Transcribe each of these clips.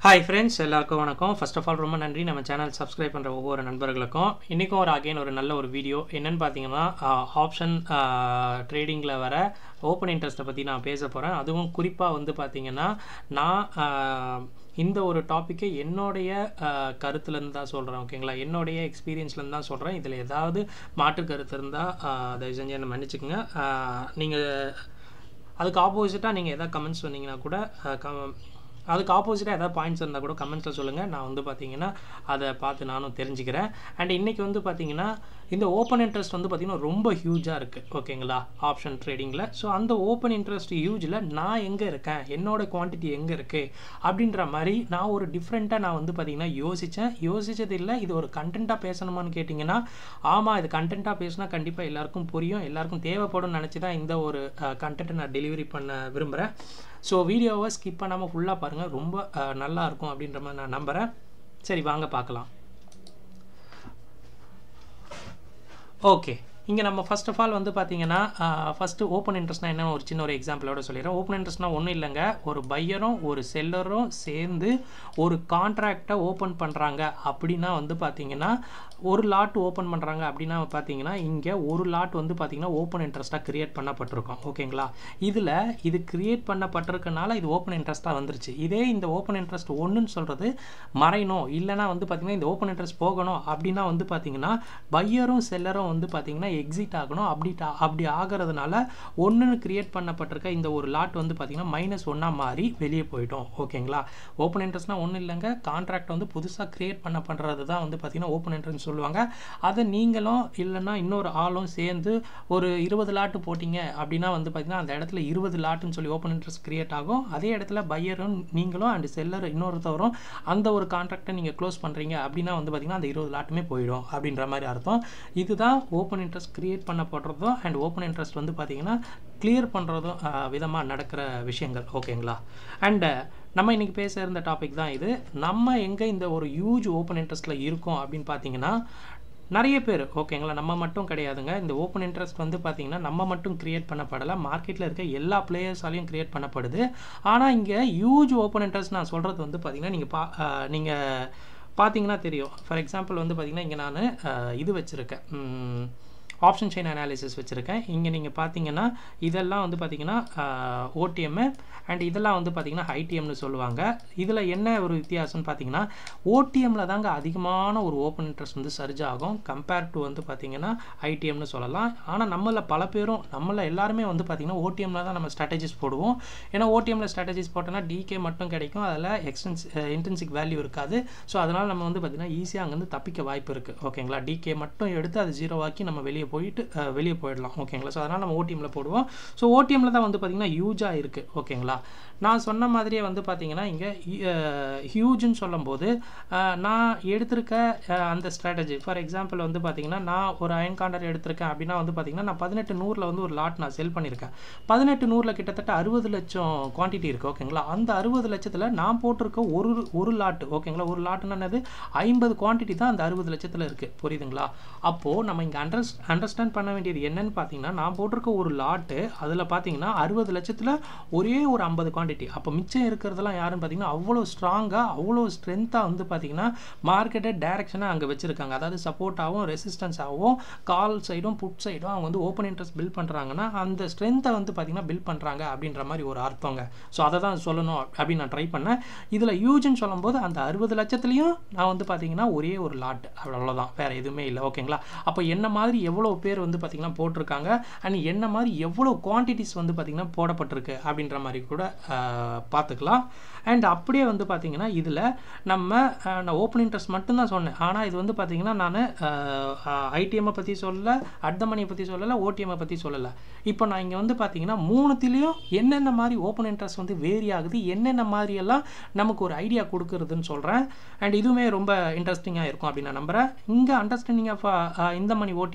hi friends எல்லாருக்கும் வணக்கம் first of all ரொம்ப நன்றி நம்ம சேனல் சப்ஸ்கிரைப் பண்ணுற ஒவ்வொரு நண்பர்களுக்கும் இன்றைக்கும் ஒரு அகைன் ஒரு நல்ல ஒரு வீடியோ என்னன்னு பார்த்தீங்கன்னா ஆப்ஷன் ட்ரேடிங்கில் வர ஓப்பன் இன்ட்ரெஸ்ட்டை பற்றி நான் பேச போகிறேன் அதுவும் குறிப்பாக வந்து பார்த்தீங்கன்னா நான் ஆஹ், இந்த ஒரு டாப்பிக்கை என்னுடைய ஆஹ், கருத்துலேருந்து தான் சொல்கிறேன் ஓகேங்களா என்னுடைய எக்ஸ்பீரியன்ஸ்லேருந்து தான் சொல்கிறேன் இதில் ஏதாவது மாற்று கருத்து இருந்தால் தயவு செஞ்சு என்னை மன்னிச்சுக்கோங்க நீங்கள் அதுக்கு ஆப்போசிட்டாக நீங்கள் எதாவது கமெண்ட்ஸ் சொன்னீங்கன்னா கூட அஹ், கம் அதுக்கு ஆப்போசிட்டாக ஏதாவது பாயிண்ட்ஸ் இருந்தால் கூட கமெண்ட்ஸில் சொல்லுங்கள் நான் வந்து பார்த்தீங்கன்னா அதை பார்த்து நானும் தெரிஞ்சுக்கிறேன் அண்ட் இன்றைக்கி வந்து பார்த்தீங்கன்னா இந்த ஓப்பன் இன்ட்ரெஸ்ட் வந்து பார்த்தீங்கன்னா ரொம்ப ஹியூஜாக இருக்குது ஓகேங்களா ஆப்ஷன் ட்ரேடிங்கில் ஸோ அந்த ஓப்பன் இன்ட்ரெஸ்ட் ஹியூஜில் நான் எங்கே இருக்கேன் என்னோட குவான்டிட்டி எங்கே இருக்குது அப்படின்ற மாதிரி நான் ஒரு டிஃப்ரெண்ட்டாக நான் வந்து பார்த்தீங்கன்னா யோசித்தேன் யோசித்தது இல்லை இது ஒரு கண்டென்ட்டாக பேசணுமான்னு கேட்டிங்கன்னா ஆமாம் இது கண்டென்ட்டாக பேசினா கண்டிப்பாக எல்லாருக்கும் புரியும் எல்லாருக்கும் தேவைப்படும் நினச்சி தான் இந்த ஒரு கண்டென்ட்டை நான் டெலிவரி பண்ண விரும்புகிறேன் ஸோ வீடியோவை ஸ்கிப் பண்ணாமல் ஃபுல்லாக பாருங்கள் ரொம்ப அஹ், நல்லா இருக்கும் அப்படின்ற மாதிரி நான் நம்புகிறேன் சரி வாங்க பார்க்கலாம் ஓகே இங்கே நம்ம ஃபர்ஸ்ட் ஆஃப் ஆல் வந்து பார்த்தீங்கன்னா ஃபஸ்ட்டு ஓப்பன் இன்ட்ரெஸ்ட்னா என்ன ஒரு சின்ன ஒரு எக்ஸாம்பிளோட சொல்லிடுறேன் ஓப்பன் இன்ட்ரெஸ்ட்னா ஒன்றும் இல்லைங்க ஒரு பையரும் ஒரு செல்லரும் சேர்ந்து ஒரு கான்ட்ராக்டை ஓப்பன் பண்ணுறாங்க அப்படின்னா வந்து பார்த்தீங்கன்னா ஒரு லாட் ஓப்பன் பண்ணுறாங்க அப்படின்னா பார்த்தீங்கன்னா இங்கே ஒரு லாட் வந்து பார்த்தீங்கன்னா ஓப்பன் இன்ட்ரெஸ்ட்டாக கிரியேட் பண்ணப்பட்டிருக்கும் ஓகேங்களா இதில் இது கிரியேட் பண்ணப்பட்டிருக்கனால இது ஓப்பன் இன்ட்ரெஸ்ட்டாக வந்துருச்சு இதே இந்த ஓப்பன் இன்ட்ரெஸ்ட் ஒன்றுன்னு சொல்கிறது மறையணும் இல்லைனா வந்து பார்த்தீங்கன்னா இந்த ஓப்பன் இன்ட்ரெஸ்ட் போகணும் அப்படின்னா வந்து பார்த்தீங்கன்னா பையரும் செல்லரும் வந்து பார்த்தீங்கன்னா எக்ஸிட் ஆகணும் அப்படி டா- அப்படி ஆகிறதுனால ஒன்றுன்னு கிரியேட் பண்ணப்பட்டிருக்க இந்த ஒரு லாட் வந்து பார்த்தீங்கன்னா மைனஸ் ஒன்றா மாறி வெளியே போயிட்டோம் ஓகேங்களா ஓப்பன் இன்ட்ரெஸ்ட்னா ஒன்றும் இல்லைங்க கான்ட்ராக்ட் வந்து புதுசாக கிரியேட் பண்ண பண்ணுறது தான் வந்து பார்த்தீங்கன்னா ஓப்பன் இன்ட்ரெஸ்ட் சொல்லுவாங்க அதை நீங்களும் இல்லைன்னா இன்னொரு ஆளும் சேர்ந்து ஒரு இருபது லாட்டு போட்டிங்க அப்படின்னா வந்து பார்த்தீங்கன்னா அந்த இடத்துல இருபது லாட்டுன்னு சொல்லி ஓப்பன் இன்ட்ரெஸ்ட் கிரியேட் ஆகும் அதே இடத்துல பையரும் நீங்களும் அண்ட் செல்லர் இன்னொருத்தவரும் அந்த ஒரு கான்ட்ராக்டை நீங்கள் க்ளோஸ் பண்ணுறீங்க அப்படின்னா வந்து பார்த்தீங்கன்னா அந்த இருபது லாட்டுமே போயிடும் அப்படின்ற மாதிரி அர்த்தம் இதுதான் ஓப்பன் இன்ட்ரெஸ்ட் கிரியேட் பண்ணப்படுறதும் அண்ட் ஓப்பன் இன்ட்ரெஸ்ட் வந்து பார்த்தீங்கன்னா கிளியர் பண்ணுறதும் விதமாக நடக்கிற விஷயங்கள் ஓகேங்களா அண்டு நம்ம இன்றைக்கி பேச இருந்த டாபிக் தான் இது நம்ம எங்கே இந்த ஒரு ஹியூஜ் ஓப்பன் இன்ட்ரெஸ்ட்டில் இருக்கோம் அப்படின்னு பார்த்தீங்கன்னா நிறைய பேர் ஓகேங்களா நம்ம மட்டும் கிடையாதுங்க இந்த ஓப்பன் இன்ட்ரெஸ்ட் வந்து பார்த்தீங்கன்னா நம்ம மட்டும் கிரியேட் பண்ணப்படலை மார்க்கெட்டில் இருக்க எல்லா பிளேயர்ஸாலையும் கிரியேட் பண்ணப்படுது ஆனால் இங்கே ஹியூஜ் ஓப்பன் இன்ட்ரெஸ்ட் நான் சொல்கிறது வந்து பார்த்தீங்கன்னா நீங்கள் பா நீங்கள் பார்த்தீங்கன்னா தெரியும் ஃபார் எக்ஸாம்பிள் வந்து பார்த்தீங்கன்னா இங்கே நான் இது வச்சுருக்கேன் ஆப்ஷன் செயின் அனாலிசிஸ் வச்சுருக்கேன் இங்கே நீங்கள் பார்த்தீங்கன்னா இதெல்லாம் வந்து பார்த்தீங்கன்னா ஓடிஎம்மு அண்ட் இதெல்லாம் வந்து பார்த்தீங்கன்னா ஐடிஎம்னு சொல்லுவாங்க இதில் என்ன ஒரு வித்தியாசம்னு பார்த்தீங்கன்னா ஓடிஎம்மில் தாங்க அதிகமான ஒரு ஓப்பன் இன்ட்ரெஸ்ட் வந்து சர்ஜ் ஆகும் கம்பேர் டு வந்து பார்த்தீங்கன்னா ஐடிஎம்னு சொல்லலாம் ஆனால் நம்மள பல பேரும் நம்மள எல்லாருமே வந்து பார்த்தீங்கன்னா ஓடிஎம்மில் தான் நம்ம ஸ்ட்ராட்டஜிஸ் போடுவோம் ஏன்னா ஓடிஎம்மில் ஸ்ட்ராட்டஜிஸ் போட்டோன்னா டிகே மட்டும் கிடைக்கும் அதில் எக்ஸ்டென்ஸ் இன்டென்சிக் வேல்யூ இருக்காது ஸோ அதனால் நம்ம வந்து பார்த்தீங்கன்னா ஈஸியாக அங்கேருந்து தப்பிக்க வாய்ப்பு இருக்குது ஓகேங்களா டிகே மட்டும் எடுத்து அது ஜீரோ ஆக்கி நம்ம வெளியே போயிட்டு அஹ், வெளியே போயிடலாம் ஓகேங்களா ஸோ அதனால் நம்ம ஓடிஎம்மில் போடுவோம் ஸோ ஓடிஎம்மில் தான் வந்து பார்த்தீங்கன்னா யூஜாக இருக்குது ஓகேங்களா நான் சொன்ன மாதிரியே வந்து பார்த்தீங்கன்னா இங்கே ஹியூஜ்னு சொல்லும்போது அஹ், நான் எடுத்திருக்க அஹ், அந்த ஸ்ட்ராட்டஜி ஃபார் எக்ஸாம்பிள் வந்து பார்த்தீங்கன்னா நான் ஒரு அயன் காண்டர் எடுத்திருக்கேன் அப்படின்னா வந்து பார்த்தீங்கன்னா நான் பதினெட்டு நூறில் வந்து ஒரு லாட் நான் செல் பண்ணியிருக்கேன் பதினெட்டு நூறில் கிட்டத்தட்ட அறுபது லட்சம் குவான்டிட்டி இருக்குது ஓகேங்களா அந்த அறுபது லட்சத்தில் நான் போட்டிருக்க ஒரு ஒரு லாட் ஓகேங்களா ஒரு லாட்டுன்னு என்னது ஐம்பது குவான்டிட்டி தான் அந்த அறுபது லட்சத்தில் இருக்குது புரியுதுங்களா அப்போது நம்ம இங்கே அண்டர்ஸ் அண்டர்ஸ்டாண்ட் பண்ண வேண்டியது என்னன்னு பார்த்தீங்கன்னா நான் போட்டிருக்க ஒரு லாட்டு அதில் பார்த்தீங்கன்னா அறுபது லட்சத்தில் ஒரே ஒரு ஐம்பது குவான்டிட்டி அப்போ மிச்சம் இருக்கிறதெல்லாம் யாருன்னு பார்த்தீங்கன்னா அவ்வளோ ஸ்ட்ராங்காக அவ்வளோ ஸ்ட்ரென்த்தாக வந்து பார்த்தீங்கன்னா மார்க்கெட்டை டைரக்ஷனாக அங்கே வச்சுருக்காங்க அதாவது சப்போர்ட்டாகவும் ரெசிஸ்டன்ஸாகவும் கால் சைடும் புட் சைடும் அவங்க வந்து ஓப்பன் இன்ட்ரெஸ்ட் பில்ட் பண்ணுறாங்கன்னா அந்த ஸ்ட்ரென்த்தை வந்து பார்த்தீங்கன்னா பில்ட் பண்ணுறாங்க அப்படின்ற மாதிரி ஒரு அர்த்தங்க ஸோ அதை தான் சொல்லணும் அப்படின்னு நான் ட்ரை பண்ணேன் இதில் யூஜ்னு சொல்லும்போது அந்த அறுபது லட்சத்துலேயும் நான் வந்து பார்த்தீங்கன்னா ஒரே ஒரு லாட் அவ்வளோதான் வேறு எதுவுமே இல்லை ஓகேங்களா அப்போ என்ன மாதிரி எவ்வளோ பேர் வந்து பார்த்தீங்கன்னா போட்டிருக்காங்க அண்ட் என்ன மாதிரி எவ்வளோ குவான்டிட்டிஸ் வந்து பார்த்தீங்கன்னா போடப்பட்டிருக்கு அப்படின்ற மாதிரி கூட ஆஹ், பார்த்துக்கலாம் அண்ட் அப்படியே வந்து பார்த்தீங்கன்னா இதில் நம்ம ஆஹ், நான் ஓப்பன் இன்ட்ரெஸ்ட் மட்டும்தான் சொன்னேன் ஆனால் இது வந்து பார்த்தீங்கன்னா நான் ஐடிஎம்மை பற்றி சொல்லலை அட் த மணியை பற்றி சொல்லலை ஓடிஎம்மை பற்றி சொல்லலை இப்போ நான் இங்கே வந்து பார்த்தீங்கன்னா மூணுத்திலையும் என்னென்ன மாதிரி ஓப்பன் இன்ட்ரெஸ்ட் வந்து வேரி ஆகுது என்னென்ன மாதிரியெல்லாம் நமக்கு ஒரு ஐடியா கொடுக்குறதுன்னு சொல்கிறேன் அண்ட் இதுவுமே ரொம்ப இன்ட்ரெஸ்டிங்காக இருக்கும் அப்படின்னு நான் நம்புகிறேன் இங்கே அண்டர்ஸ்டாண்டிங் ஆஃப் இந்த மணி ஓடிஎம்னு சொல்லும்போது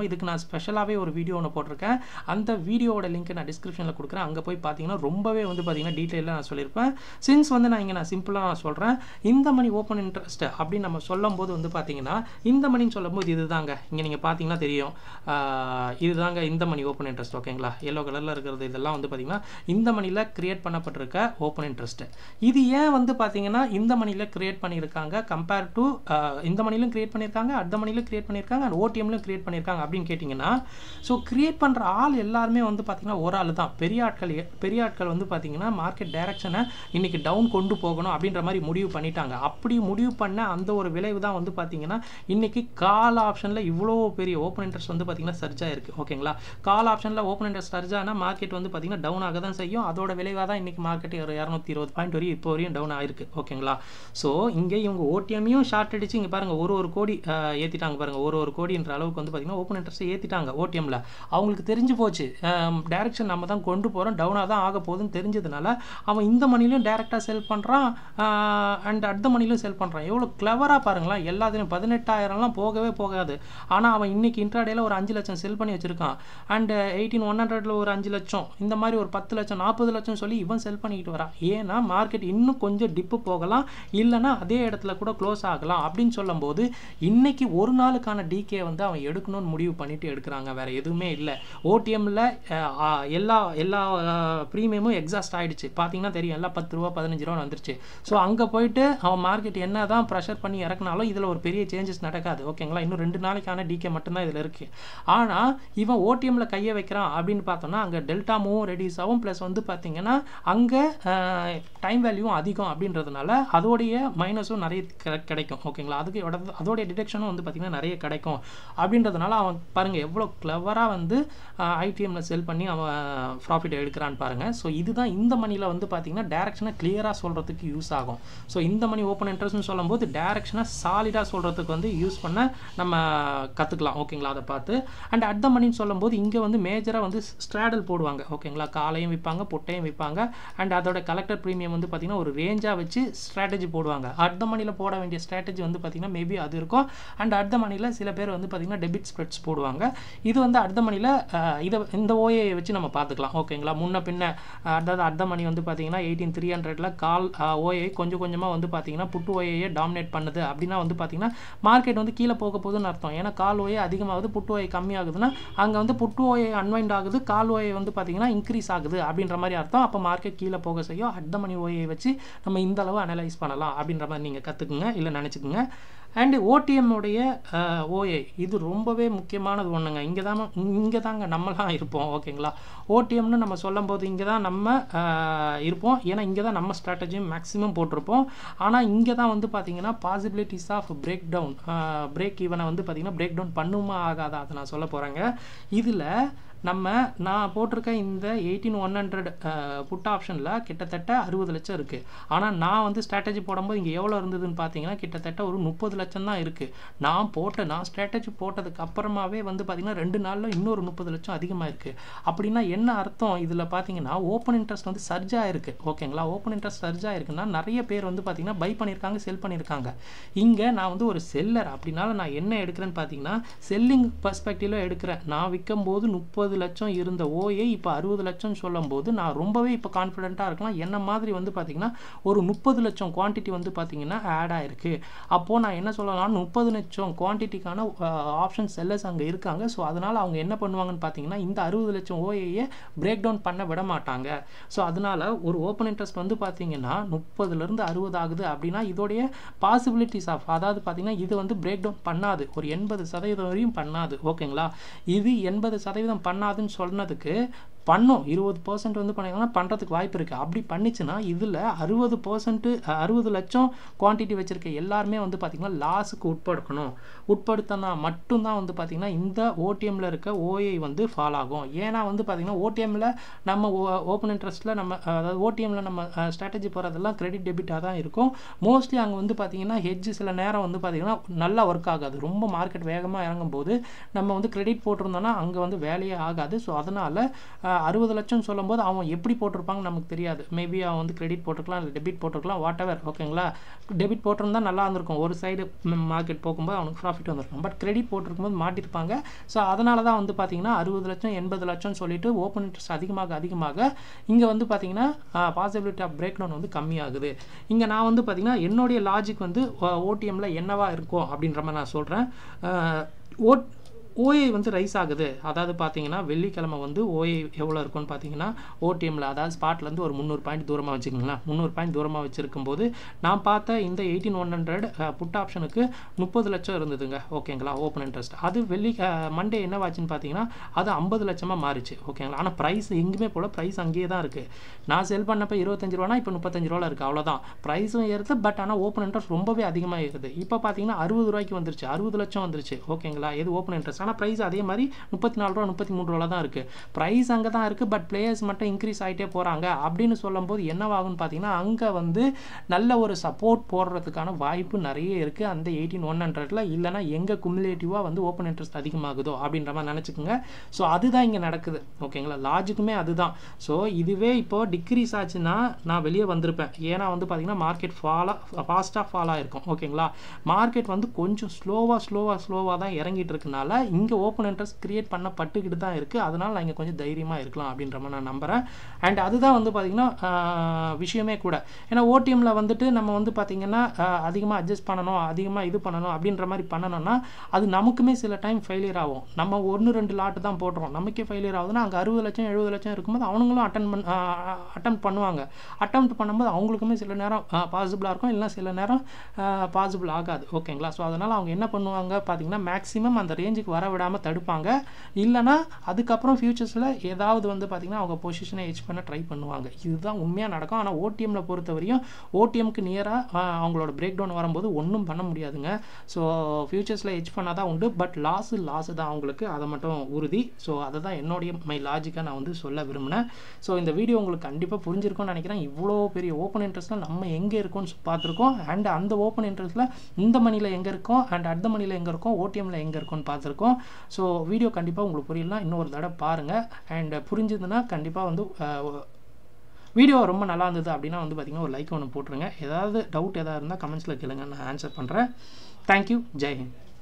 போகிறோம் இதுக்கு நான் ஸ்பெஷலாகவே ஒரு வீடியோ ஒன்று போட்டிருக்கேன் அந்த வீடியோவோட லிங்க் நான் டிஸ்கிரிப்ஷனில் கொடுக்குறேன் அங்கே போய் பார்த்தீங்கன்னா ரொம்பவே வந்து பார்த்தீங்கன்னா டீட்டெயிலாக நான் சொல்லியிருப்பேன் சின்ஸ் வந்து நான் இங்கே நான் சிம்பிளாக நான் சொல்கிறேன் இந்த மணி ஓப்பன் இன்ட்ரெஸ்ட் அப்படின்னு நம்ம சொல்லும்போது வந்து பார்த்தீங்கன்னா இந்த மணின்னு சொல்லும்போது இதுதாங்க இங்கே நீங்கள் பார்த்தீங்கன்னா தெரியும் ஆஹ் இதுதாங்க இந்த மணி ஓப்பன் இன்ட்ரெஸ்ட் ஓகேங்களா எல்லோ கலரில் இருக்கிறது இதெல்லாம் வந்து பார்த்தீங்கன்னா இந்த மணியில் கிரியேட் பண்ணப்பட்டிருக்க ஓப்பன் இன்ட்ரெஸ்ட் இது ஏன் வந்து பார்த்தீங்கன்னா இந்த மணியில் கிரியேட் பண்ணியிருக்காங்க கம்பேர் டு இந்த மணிலும் கிரியேட் பண்ணியிருக்காங்க அடுத்த மணிலும் கிரியேட் பண்ணியிருக்காங்க அண்ட் ஓடிஎம்லையும் கிரியேட் பண்ணியிருக்காங்க அப்படின்னு கேட்டிங்கன்னா ஸோ கிரியேட் பண்ணுற ஆள் எல்லாருமே வந்து பார்த்தீங்கன்னா ஒரு ஆள் தான் பெரிய ஆட்கள் எ- பெரிய ஆட்கள் வந்து பார்த்தீங்கன்னா மார்க்கெட் டைரக்ஷனை இன்னைக்கு டவுன் கொண்டு போகணும் அப்படின்ற மாதிரி முடிவு பண்ணிட்டாங்க அப்படி முடிவு பண்ண அந்த ஒரு விளைவு தான் வந்து பார்த்தீங்கன்னா இன்னைக்கு கால் ஆப்ஷனில் இவ்வளோ பெரிய ஓப்பன் இன்ட்ரெஸ்ட் வந்து பார்த்தீங்கன்னா சர்ஜ் ஆயிருக்கு ஓகேங்களா கால் ஆப்ஷனில் ஓப்பன் இன்ட்ரெஸ்ட் சர்ஜ் ஆனால் மார்க்கெட் வந்து பார்த்தீங்கன்னா டவுன் ஆக தான் செய்யும் அதோட விளைவாக தான் இன்னைக்கு மார்க்கெட் ஒரு இரநூத்தி இருபது பாயிண்ட் வரையும் இப்போ வரையும் டவுன் ஆயிருக்கு ஓகேங்களா ஸோ இங்கே இவங்க ஓடிஎம்மையும் ஷார்ட் அடிச்சு இங்கே பாருங்க ஒரு ஒரு கோடி ஆஹ், ஏத்திட்டாங்க பாருங்க ஒரு ஒரு கோடின்ற அளவுக்கு வந்து பார்த்தீங்கன்னா ஓப்பன் இன்ட்ரெஸ்ட் ஏத்திட்டாங்க ஓடிஎம்ல அவங்களுக்கு தெரிஞ்சு போச்சு டைரக்ஷன் நம்ம தான் கொண்டு போகிறோம் டவுனாக தான் ஆக போகுதுன்னு தெரிஞ்சதுனால அவன் இந்த மணிலையும் டேரெக்டாக செல் பண்ணுறான் அண்ட் அடுத்த மணிலையும் செல் பண்ணுறான் எவ்வளோ கிளவராக பாருங்களேன் எல்லாத்துலையும் பதினெட்டாயிரம்லாம் போகவே போகாது ஆனால் அவன் இன்னைக்கு இன்ட்ராடேல ஒரு அஞ்சு லட்சம் செல் பண்ணி வச்சிருக்கான் அண்ட் எயிட்டீன் ஒன் ஹண்ட்ரட்ல ஒரு அஞ்சு லட்சம் இந்த மாதிரி ஒரு பத்து லட்சம் நாற்பது லட்சம் சொல்லி இவன் செல் பண்ணிக்கிட்டு வரான் ஏன்னா மார்க்கெட் இன்னும் கொஞ்சம் டிப்பு போகலாம் இல்லைன்னா அதே இடத்துல கூட க்ளோஸ் ஆகலாம் அப்படின்னு சொல்லும்போது இன்னைக்கு ஒரு நாளுக்கான டிகே வந்து அவன் எடுக்கணும்னு முடிவு பண்ணிட்டு எடுக்கிறாங்க வேற எதுவுமே இல்லை ஓடிஎம்ல எல்லா எல்லா ப்ரீமியமும் எக்ஸாஸ்ட் ஆயிடுச்சு பார்த்தீங்கன்னா தெரியும் எல்லாம் பத்து ரூபா பதினஞ்சு ரூபா வந்துருச்சு ஸோ அங்கே போயிட்டு அவன் மார்க்கெட் என்ன தான் ப்ரெஷர் பண்ணி இறக்குனாலும் இதில் ஒரு பெரிய சேஞ்சஸ் நடக்காது ஓகேங்களா இன்னும் ரெண்டு நாளைக்கான டிகே மட்டும்தான் இதில் இருக்குது ஆனால் இவன் ஓடிஎம்ல கையை வைக்கிறான் அப்படின்னு பார்த்தோம்னா அங்கே டெல்டா மூவும் ரெடியூஸ் ஆகும் ப்ளஸ் வந்து பார்த்தீங்கன்னா அங்கே டைம் வேல்யூவும் அதிகம் அப்படின்றதுனால அதோடைய மைனஸும் நிறைய கிடை- கிடைக்கும் ஓகேங்களா அதுக்கு எவ்வளவு- அதோடைய டிடெக்ஷனும் வந்து பார்த்தீங்கன்னா நிறைய கிடைக்கும் அப்படின்றதுனால அவன் பாருங்க எவ்வளோ கிளவராக வந்து ஐடிஎம்ல செல் பண்ணி அவன் ப்ராஃபிட் எடுக்கிறான்னு பாருங்க ஸோ இதுதான் இந்த மணியில் வந்து பார்த்தீங்கன்னா டேரக்ஷனை கிளியராக சொல்கிறதுக்கு யூஸ் ஆகும் ஸோ இந்த மணி ஓப்பன் இன்ட்ரெஸ்ட்னு சொல்லும்போது டேரக்ஷனை சாலிடாக சொல்கிறதுக்கு வந்து யூஸ் பண்ண நம்ம கற்றுக்கலாம் ஓகேங்களா அதை பார்த்து அண்ட் அட் த மணின்னு சொல்லும்போது இங்கே வந்து மேஜராக வந்து ஸ்ட்ராடல் போடுவாங்க ஓகேங்களா காலையும் விற்பாங்க பொட்டையும் விற்பாங்க அண்ட் அதோட கலெக்டர் ப்ரீமியம் வந்து பார்த்தீங்கன்னா ஒரு ரேஞ்சாக வச்சு ஸ்ட்ராட்டஜி போடுவாங்க அட் த மணியில் போட வேண்டிய ஸ்ட்ராட்டஜி வந்து பார்த்தீங்கன்னா மேபி அது இருக்கும் அண்ட் அட் த மணியில் சில பேர் வந்து பார்த்தீங்கன்னா டெபிட் ஸ்ப்ரெட்ஸ் போடுவாங்க இது வந்து அட் த மணியில் இதை இந்த ஓஏ வச்சு நம்ம பார்த்துக்கலாம் ஓகேங்களா முன்ன பின்ன அஹ், அதாவது அட் த மணி வந்து பார்த்தீங்கன்னா எயிட்டீன் த்ரீ ஹண்ட்ரட்ல கால் ஓஏ கொஞ்சம் கொஞ்சமாக வந்து பார்த்தீங்கன்னா புட்டு ஓஏயே டாமினேட் பண்ணுது அப்படின்னா வந்து பார்த்தீங்கன்னா மார்க்கெட் வந்து கீழே போக போகுதுன்னு அர்த்தம் ஏன்னா கால் ஓஏ அதிகமாகுது புட்டு ஓஏ கம்மியாகுதுன்னா அங்கே வந்து புட்டு ஓஏ அன்வைண்ட் ஆகுது கால் ஓஏ வந்து பார்த்தீங்கன்னா இன்க்ரீஸ் ஆகுது அப்படின்ற மாதிரி அர்த்தம் அப்போ மார்க்கெட் கீழே போக செய்யும் அட் த மணி ஓஏ வச்சு நம்ம இந்த அளவு அனலைஸ் பண்ணலாம் அப்படின்ற மாதிரி நீங்கள் கற்றுக்குங்க இல்லை நினச்சிக்கோங்க அண்டு ஓடிஎம்முடைய ஓஏ இது ரொம்பவே முக்கியமானது ஒன்றுங்க இங்கே தான் இங்கே தாங்க நம்மலாம் இருப்போம் ஓகேங்களா ஓடிஎம்னு நம்ம சொல்லும்போது இங்கே தான் நம்ம அஹ், இருப்போம் ஏன்னா இங்கே தான் நம்ம ஸ்ட்ராட்டஜியும் மேக்ஸிமம் போட்டிருப்போம் ஆனால் இங்கே தான் வந்து பார்த்தீங்கன்னா possibilities of break down break ஈவனை வந்து பார்த்தீங்கன்னா பிரேக் டவுன் பண்ணுமா ஆகாதா அதை நான் சொல்ல போகிறேங்க இதில் நம்ம நான் போட்டிருக்க இந்த எயிட்டீன் ஒன் ஹண்ட்ரட் புட் ஆப்ஷனில் கிட்டத்தட்ட அறுபது லட்சம் இருக்குது ஆனால் நான் வந்து ஸ்ட்ராட்டஜி போடும்போது இங்கே எவ்வளோ இருந்ததுன்னு பார்த்தீங்கன்னா கிட்டத்தட்ட ஒரு முப்பது லட்சம் தான் இருக்குது நான் போட்ட நான் ஸ்ட்ராட்டஜி போட்டதுக்கு அப்புறமாவே வந்து பார்த்தீங்கன்னா ரெண்டு நாளில் இன்னொரு முப்பது லட்சம் அதிகமாக இருக்குது அப்படின்னா என்ன அர்த்தம் இதில் பார்த்தீங்கன்னா ஓப்பன் இன்ட்ரெஸ்ட் வந்து சர்ஜ் ஆயிருக்கு ஓகேங்களா ஓப்பன் இன்ட்ரெஸ்ட் சர்ஜ் ஆயிருக்குன்னா நிறைய பேர் வந்து பார்த்தீங்கன்னா பை பண்ணியிருக்காங்க செல் பண்ணியிருக்காங்க இங்கே நான் வந்து ஒரு செல்லர் அப்படின்னால நான் என்ன எடுக்கிறேன்னு பார்த்தீங்கன்னா செல்லிங் பர்ஸ்பெக்டிவ்ல எடுக்கிறேன் நான் விற்கும் போது முப்பது லட்சம் இருந்த ஓஏ இப்போ அறுபது லட்சம் சொல்லும்போது நான் ரொம்பவே இப்போ கான்ஃபிடென்ட்டாக இருக்கலாம் என்ன மாதிரி வந்து பார்த்தீங்கன்னா ஒரு முப்பது லட்சம் குவான்டிட்டி வந்து பார்த்தீங்கன்னா ஆட் ஆயிருக்கு அப்போது நான் என்ன சொல்லலாம் முப்பது லட்சம் குவான்டிட்டிக்கான ஆப்ஷன் செல்லர்ஸ் அங்கே இருக்காங்க ஸோ அதனால் அவங்க என்ன பண்ணுவாங்கன்னு பார்த்தீங்கன்னா இந்த அறுபது லட்சம் ஓஏயை பிரேக் டவுன் பண்ண விட மாட்டாங்க ஸோ அதனால ஒரு ஓப்பன் இன்ட்ரெஸ்ட் வந்து பார்த்தீங்கன்னா முப்பதுலேருந்து அறுபது ஆகுது அப்படின்னா இதோடைய பாசிபிலிட்டிஸ் ஆஃப் அதாவது பார்த்தீங்கன்னா இது வந்து பிரேக் டவுன் பண்ணாது ஒரு எண்பது சதவீதம் வரையும் பண்ணாது ஓகேங்களா இது எண்பது சதவீதம் பண்ணாதுன்னு சொன்னதுக்கு பண்ணும் இருபது பர்சன்ட் வந்து பண்ணிங்கன்னா பண்ணுறதுக்கு வாய்ப்பு இருக்குது அப்படி பண்ணிச்சுன்னா இதில் அறுபது பர்சன்ட்டு அறுபது லட்சம் குவான்டிட்டி வச்சுருக்க எல்லாருமே வந்து பார்த்திங்கன்னா லாஸுக்கு உட்படுத்தணும் உட்படுத்தினா மட்டும்தான் வந்து பார்த்திங்கன்னா இந்த ஓடிஎம்மில் இருக்க ஓஐ வந்து ஃபால் ஆகும் ஏன்னா வந்து பார்த்திங்கன்னா ஓடிஎம்மில் நம்ம ஓப்பன் இன்ட்ரெஸ்ட்டில் நம்ம அதாவது ஓடிஎம்மில் நம்ம ஸ்ட்ராட்டஜி போகிறதெல்லாம் கிரெடிட் டெபிட்டாக தான் இருக்கும் மோஸ்ட்லி அங்கே வந்து பார்த்திங்கன்னா ஹெட்ஜ் சில நேரம் வந்து பார்த்திங்கன்னா நல்லா ஒர்க் ஆகாது ரொம்ப மார்க்கெட் வேகமாக இறங்கும் போது நம்ம வந்து கிரெடிட் போட்டிருந்தோம்னா அங்கே வந்து வேலையே ஆகாது ஸோ அதனால் அறுபது லட்சம் சொல்லும்போது அவன் எப்படி போட்டிருப்பாங்க நமக்கு தெரியாது மேபி அவன் வந்து கிரெடிட் போட்டிருக்கலாம் இல்லை டெபிட் போட்டிருக்கலாம் வாட் எவர் ஓகேங்களா டெபிட் போட்டிருந்தா நல்லா இருந்திருக்கும் ஒரு சைடு மார்க்கெட் போகும்போது அவனுக்கு ப்ராஃபிட் வந்திருக்கும் பட் கிரெடிட் போட்டிருக்கும்போது மாட்டிருப்பாங்க ஸோ அதனால தான் வந்து பார்த்தீங்கன்னா அறுபது லட்சம் எண்பது லட்சம் சொல்லிட்டு ஓப்பன் இன்ட்ரெஸ்ட் அதிகமாக அதிகமாக இங்கே வந்து பார்த்தீங்கன்னா பாசிபிலிட்டி ஆஃப் பிரேக் டவுன் வந்து கம்மியாகுது இங்கே நான் வந்து பார்த்தீங்கன்னா என்னுடைய லாஜிக் வந்து ஓடிஎம்ல என்னவா இருக்கும் அப்படின்ற மாதிரி நான் சொல்கிறேன் ஓட் ஓஏ வந்து ரைஸ் ஆகுது அதாவது பார்த்தீங்கன்னா வெள்ளிக்கிழமை வந்து ஓஏ எவ்வளோ இருக்கும்னு பார்த்தீங்கன்னா ஓடிஎம்ல அதாவது ஸ்பாட்லேருந்து ஒரு முந்நூறு பாயிண்ட் தூரமாக வச்சுக்கோங்களேன் முந்நூறு பாயிண்ட் தூரமாக வச்சுருக்கும் போது நான் பார்த்த இந்த எயிட்டீன் ஒன் ஹண்ட்ரட் புட் ஆப்ஷனுக்கு முப்பது லட்சம் இருந்ததுங்க ஓகேங்களா ஓப்பன் இன்ட்ரெஸ்ட் அது வெள்ளி மண்டே என்னவாச்சுன்னு பார்த்தீங்கன்னா அது ஐம்பது லட்சமாக மாறிச்சு ஓகேங்களா ஆனால் ப்ரைஸ் எங்கேயுமே போல ப்ரைஸ் அங்கேயே தான் இருக்குது நான் செல் பண்ணப்போ இருபத்தஞ்சு ரூபானா இப்போ முப்பத்தஞ்சு ரூபாவில் இருக்குது அவ்வளோதான் ப்ரைஸும் ஏறுது பட் ஆனால் ஓப்பன் இன்ட்ரெஸ்ட் ரொம்பவே அதிகமாக ஏறுது இப்போ பார்த்தீங்கன்னா அறுபது ரூபாய்க்கு வந்துருச்சு அறுபது லட்சம் வந்துருச்சு ஓகேங்களா எது ஓப்பன் இன்ட்ரெஸ்ட் ஆனால் ப்ரைஸ் அதே மாதிரி முப்பத்தி நாலு ரூபா முப்பத்தி மூணு ரூபா தான் இருக்குது ப்ரைஸ் அங்கே தான் இருக்குது பட் பிளேயர்ஸ் மட்டும் இன்க்ரீஸ் ஆகிட்டே போகிறாங்க அப்படின்னு சொல்லும்போது என்னவாகும்னு பார்த்தீங்கன்னா அங்கே வந்து நல்ல ஒரு சப்போர்ட் போடுறதுக்கான வாய்ப்பு நிறைய இருக்குது அந்த எயிட்டீன் ஒன் ஹண்ட்ரட்ல இல்லைனா எங்கே குமுலேட்டிவாக வந்து ஓப்பன் இன்ட்ரெஸ்ட் அதிகமாகுதோ அப்படின்ற மாதிரி நினச்சிக்கோங்க ஸோ அதுதான் இங்கே நடக்குது ஓகேங்களா லாஜிக்குமே அதுதான் ஸோ இதுவே இப்போ டிக்ரீஸ் ஆச்சுன்னா நான் வெளியே வந்திருப்பேன் ஏன்னா வந்து பார்த்தீங்கன்னா மார்க்கெட் ஃபாலாக ஃபாஸ்ட்டாக ஃபால் ஆகிருக்கும் ஓகேங்களா மார்க்கெட் வந்து கொஞ்சம் ஸ்லோவாக ஸ்லோவாக ஸ்லோவாக தான் இறங்கிட்டு இருக்கனால இங்கே ஓப்பன் இன்ட்ரெஸ்ட் கிரியேட் பண்ணப்பட்டுக்கிட்டு தான் இருக்குது அதனால் நான் இங்கே கொஞ்சம் தைரியமாக இருக்கலாம் அப்படின்ற மாதிரி நான் நம்புகிறேன் அண்ட் அதுதான் வந்து பார்த்திங்கன்னா விஷயமே கூட ஏன்னா ஓடிஎம்ல வந்துட்டு நம்ம வந்து பார்த்திங்கன்னா அதிகமாக அட்ஜஸ்ட் பண்ணணும் அதிகமாக இது பண்ணணும் அப்படின்ற மாதிரி பண்ணணும்னா அது நமக்குமே சில டைம் ஃபெயிலியர் ஆகும் நம்ம ஒன்று ரெண்டு லாட்டு தான் போடுறோம் நமக்கே ஃபெயிலியர் ஆகுதுன்னா அங்கே அறுபது லட்சம் எழுபது லட்சம் இருக்கும்போது அவங்களும் அட்டன் பண் அட்டம் பண்ணுவாங்க அட்டம் பண்ணும்போது அவங்களுக்குமே சில நேரம் பாசிபிளாக இருக்கும் இல்லை சில நேரம் பாசிபிள் ஆகாது ஓகேங்களா ஸோ அதனால் அவங்க என்ன பண்ணுவாங்க பார்த்தீங்கன்னா மேக்ஸிமம் அந்த ரேஞ்சுக்கு வர விடாமல் தடுப்பாங்க இல்லைனா அதுக்கப்புறம் ஃபியூச்சர்ஸில் ஏதாவது வந்து பார்த்திங்கன்னா அவங்க பொசிஷனை எச் பண்ண ட்ரை பண்ணுவாங்க இதுதான் உண்மையாக நடக்கும் ஆனால் ஓடிஎம்மில் பொறுத்த வரையும் ஓடிஎம்க்கு நியராக அவங்களோட பிரேக் டவுன் வரும்போது ஒன்றும் பண்ண முடியாதுங்க ஸோ ஃபியூச்சர்ஸில் எச் பண்ணால் தான் உண்டு பட் லாஸு லாஸு தான் அவங்களுக்கு அதை மட்டும் உறுதி ஸோ அதை தான் என்னுடைய மை லாஜிக்காக நான் வந்து சொல்ல விரும்பினேன் ஸோ இந்த வீடியோ உங்களுக்கு கண்டிப்பாக புரிஞ்சிருக்கும்னு நினைக்கிறேன் இவ்வளோ பெரிய ஓப்பன் இன்ட்ரெஸ்ட்டில் நம்ம எங்கே இருக்கோம்னு பார்த்துருக்கோம் அண்ட் அந்த ஓப்பன் இன்ட்ரெஸ்ட்டில் இந்த மணியில் எங்கே இருக்கோம் அண்ட் அடுத்த மணியில் எங்கே இருக்கோம் ஓடிஎம்மில் எங்கே இருக்கோம்னு பார்த்துருக்கோம் ஸோ வீடியோ கண்டிப்பாக உங்களுக்கு புரியலாம் இன்னொரு தடவை பாருங்கள் அண்ட் புரிஞ்சுதுன்னா கண்டிப்பாக வந்து வீடியோ ரொம்ப நல்லா இருந்தது அப்படின்னா வந்து பார்த்திங்கன்னா ஒரு லைக் ஒன்று போட்டுருங்க ஏதாவது டவுட் எதாவது இருந்தால் கமெண்ட்ஸில் கேளுங்க நான் ஆன்சர் பண்ணுறேன் தேங்க்யூ ஜெய் ஹிந்த்